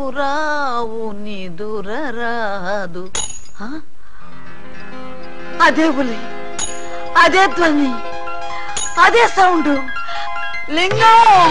రావు నిదుర రాదు ఆ? అదే బులి అదే ధ్వని అదే సౌండ్ లింగం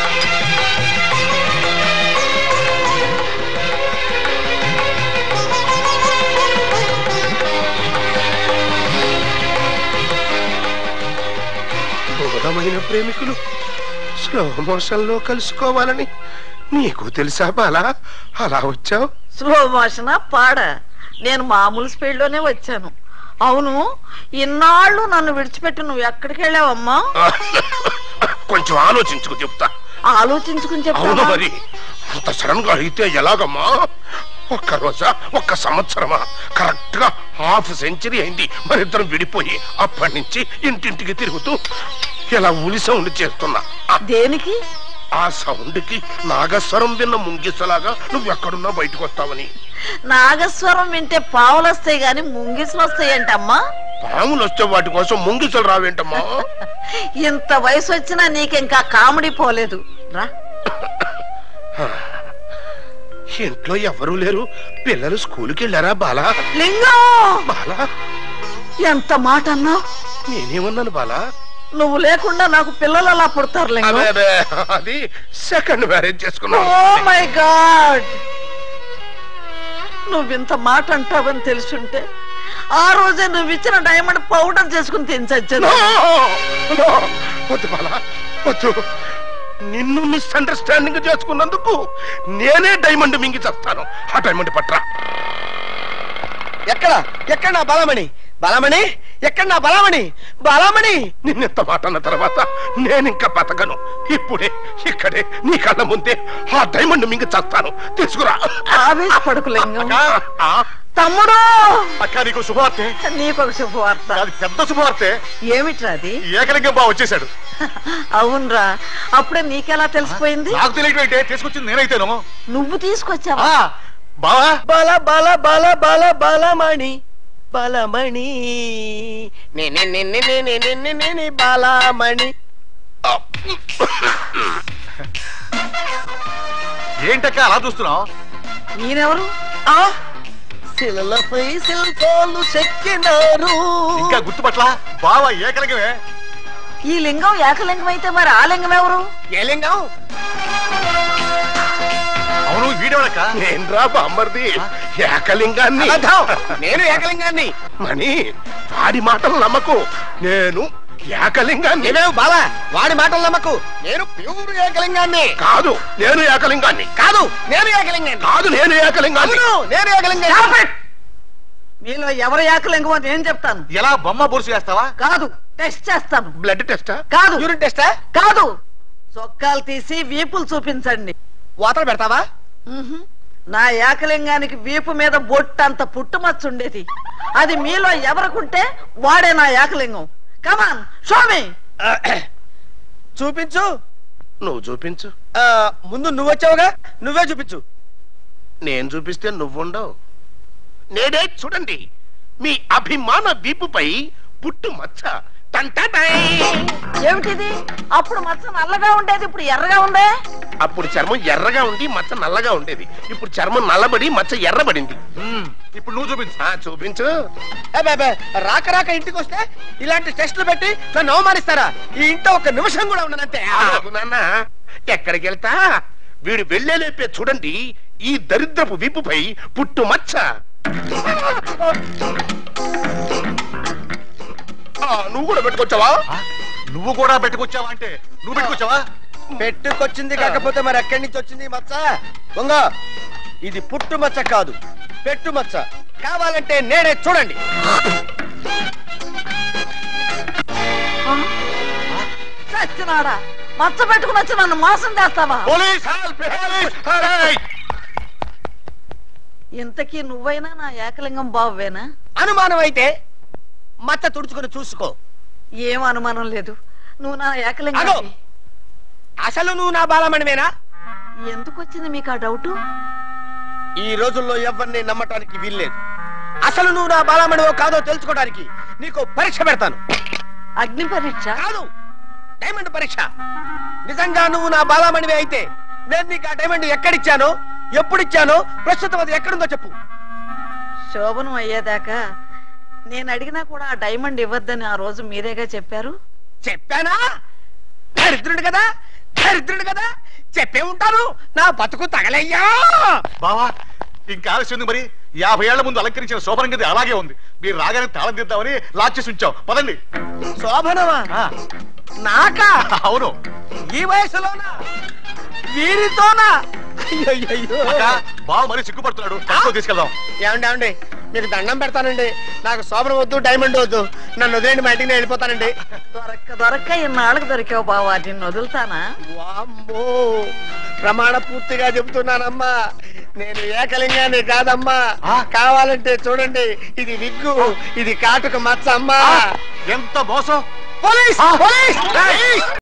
దూరమైన ప్రేమికులు స్లో మోషన్ లో కలుసుకోవాలని నీకు తెలుసా బాలా అలా వచ్చావు స్లో మోషన్ పాడ నేను మామూలు స్పీడ్ లోనే వచ్చాను అవును ఇన్నాళ్ళు నన్ను విడిచిపెట్టి నువ్వు ఎక్కడికి వెళ్ళావమ్మా కొంచెం ఆలోచించుకు చెప్తా ఆలోచించుకుని అవును చెప్తావా మరి అంత సడన్ గా అయితే ఎలాగమ్మా ఒక్క రోజా ఒక్క సంవత్సరమా కరెక్ట్ గా హాఫ్ సెంచరీ అయింది మరిద్దరం విడిపోయి అప్పటి నుంచి ఇంటింటికి తిరుగుతూ ఇలా ఉలి సౌండ్ చేస్తున్నా ఆ- దేనికి ఆ సౌండ్ కి నాగస్వరం విన్న ముంగిసలాగా నువ్వు ఎక్కడున్నా బయటకు వస్తావని నాగస్వరం వింటే పావులు వస్తాయి గాని ముంగిసులు వస్తాయంటమ్మా పాములు వస్తే వాటి కోసం ముంగిసలు రావేంటమ్మా ఇంత వయసు వచ్చినా నీకింకా కామెడీ పోలేదు రా ఇంట్లో ఎవరూ లేరు పిల్లలు స్కూల్కి వెళ్ళారా బాలా లింగం బాలా ఎంత మాట అన్నావు నేనేమన్నాను బాలా నువ్వు లేకుండా నాకు పిల్లలు అలా పుడతారు లింగం అదే అదే అది సెకండ్ మ్యారేజ్ ఓ చేసుకున్నాను మై గాడ్ నువ్వింత మాట అంటావని తెలుసుంటే ఆ రోజే నువ్వు ఇచ్చిన డైమండ్ పౌడర్ చేసుకుని తినచచ్చాను No! No! వద్దు బాలా వద్దు నిన్ను మిస్అండర్స్టాండింగ్ చేసుకున్నందుకు నేనే డైమండ్ మింగి చేస్తాను ఆ డైమండ్ పట్రా ఎక్కడ ఎక్కడ నా బలమణి బలమణి ఎక్కడ నా బలమణి బలమణి నిన్నెంత మాట అన్న తర్వాత నేనింక బతకను ఇప్పుడే ఇక్కడే నీ కళ్ళ ముందే ఆ డైమండ్ మింగి చేస్తాను తీసుకురా ఆవేశపడుకు లింగం ఆ, తమ్ముడు అక్క నీకు శుభవార్తె నీకొక శుభవార్త అది పెద్ద శుభవార్తె ఏమిట్రా అది ఏకలింగం బావ వచ్చేసాడు అవునరా అప్పుడే నీకెలా తెలిసిపోయింది నాకు తెలియటం ఏంటే తీసుకొచ్చింది నేనైతేను నువ్వు తీసుకొచ్చావా ఆ, బావా బల బల బల బల బలమణి బలమణి నే నే నే నే నే నే నే నే నే నే బలమణి ఏంటక్క అలా చూస్తున్నావు నేనెవరు ఆ శిలలపై శిల్పాలు చెక్కినారు ఇంకా గుర్తుపట్ల బావ ఏకలింగమే ఈ లింగం ఏకలింగం అయితే మరి ఆ లింగం ఎవరు ఏ లింగం అవును వీడేవాడక్క నేనురా బామ్మర్ది ఏకలింగాన్ని అబద్ధం. నేను ఏకలింగాన్ని మణి వాడి మాటలు నమ్మకు నేను ఏకలింగాన్ని నేనేం బాల వాడి మాటలు నమ్మకు నేను ప్యూర్ ఏకలింగాన్ని కాదు నేను ఏకలింగాన్ని కాదు నేను ఏకలింగాన్ని కాదు నేను ఏకలింగాన్ని అవును నేను ఏకలింగాన్ని మీలో ఎవరు ఏకలింగం అని నేను చెప్తాను ఎలా బొమ్మ బొరుసు వేస్తావా కాదు టెస్ట్ చేస్తాను బ్లడ్ టెస్టా కాదు యూరిన్ టెస్టా కాదు చొక్కాలు తీసి వీపులు చూపించండి వాటర్ పెడతావా మ్హూ. నా ఏకలింగానికి వీపు మీద బొట్టంత పుట్టుమచ్చ ఉండేది అది మీలో ఎవరికుంటే వాడే నా ఏకలింగం కమాన్ షోమి చూపించు నువ్వు చూపించు ఆ, ముందు నువ్వు వచ్చావుగా నువ్వే చూపించు నేను చూపిస్తే నువ్వుండవు నేనే చూడండి మీ అభిమాన వీపుపై పుట్టు మచ్చ టంటటై. ఏమిటిది అప్పుడు మచ్చ నల్లగా ఉండేది ఇప్పుడు ఎర్రగా ఉందే అప్పుడు చర్మం ఎర్రగా ఉండి మచ్చ నల్లగా ఉండేది ఇప్పుడు చర్మం నల్లబడి మచ్చ ఎర్రబడింది ఉమ్, ఇప్పుడు నువ్వు చూపించు ఆ చూపించు అబ్బే, అబ్బే, రాక రాక ఇంటికి వస్తే ఇలాంటి టెస్టులు పెట్టి నన్ను అవమానిస్తారా ఈ ఇంట్లో ఒక నిమిషం కూడా ఉండనంతే ఆగు నాన్న ఎక్కడికి వెళ్తా వీడు వెళ్ళేలేపే చూడండి ఈ దరిద్రపు వీపుపై పుట్టు మచ్చ ఆ, నువ్వు కూడా పెట్టుకొచ్చావా ఆ, నువ్వు కూడా పెట్టుకొచ్చావా అంటే నువ్వు పెట్టుకొచ్చావా పెట్టుకొచ్చింది కాకపోతే మరి ఎక్కడి నుంచి వచ్చింది ఈ మచ్చ దొంగ ఇది పుట్టు మచ్చ కాదు పెట్టు మచ్చ కావాలంటే నేనే చూడండి చచ్చినాడా మచ్చ పెట్టుకుని వచ్చి నన్ను మోసం చేస్తావా పోలీస్ హెల్ప్ పోలీస్ హెల్ప్ ఇంతకీ నువ్వైనా నా ఏకలింగం బావేనా అనుమానం అయితే మచ్చ తుడుచుకొని చూసుకో ఏం అనుమానం లేదు నువ్వు నా అగో! ఏకలింగం అసలు నువ్వు నా బాలమణివేనా ఎందుకు వచ్చింది మీకు ఆ డౌట్ ఈ రోజుల్లో ఎవరిని నమ్మటానికి వీల్లేదు అసలు నువ్వు నా బాలమణివో కాదో తెలుసుకోవడానికి నీకు పరీక్ష పెడతాను అగ్ని పరీక్ష కాదు డైమండ్ పరీక్ష నిజంగా నువ్వు నా బాలమణివి అయితే నేను నీకు ఆ డైమండ్ ఎక్కడిచ్చానో ఎప్పుడు ఇచ్చానో ప్రస్తుతం అది ఎక్కడుందో చెప్పు శోభనం అయ్యేదాకా నేను అడిగినా కూడా ఆ డైమండ్ ఇవ్వద్దని ఆ రోజు మీరేగా చెప్పారు చెప్పానా దరిద్రుడు కదా దరిద్రుడు కదా చెప్పే ఉంటాను నా బతుకు తగలయ్యా బావా ఇంకా ఆలస్యం ఉంది మరి యాభై ఏళ్ల ముందు అలంకరించిన శోభనం గది అలాగే ఉంది మీరు రాగానే తాళం తీద్దామని లాక్ చేసి ఉంచాం పదండి శోభనమా ఆ, నాకా అవును ఈ వయసులోనా వీరితోనా అయ్యయ్యయ్యో. అక్క బావ మరీ సిగ్గుపడుతున్నాడు తక్కువ తీసుకెళ్దాం ఏమండి ఏమండి మీకు దండం పెడతానండి నాకు శోభనం వద్దు డైమండ్ వద్దు నన్ను వదిలేండి మా ఇంటికి నేను వెళ్ళిపోతానండి దొరక్క దొరక్క ఇన్నాళ్ళకి దొరికావు బావా నిన్ను వదులుతానా వామ్మో ప్రమాణ పూర్తిగా చెబుతున్నానమ్మా నేను ఏకలింగాన్ని కాదమ్మా ఆ? కావాలంటే చూడండి ఇది విగ్గు ఇది కాటుక మచ్చ అమ్మా ఎంత మోసం పోలీస్ పోలీస్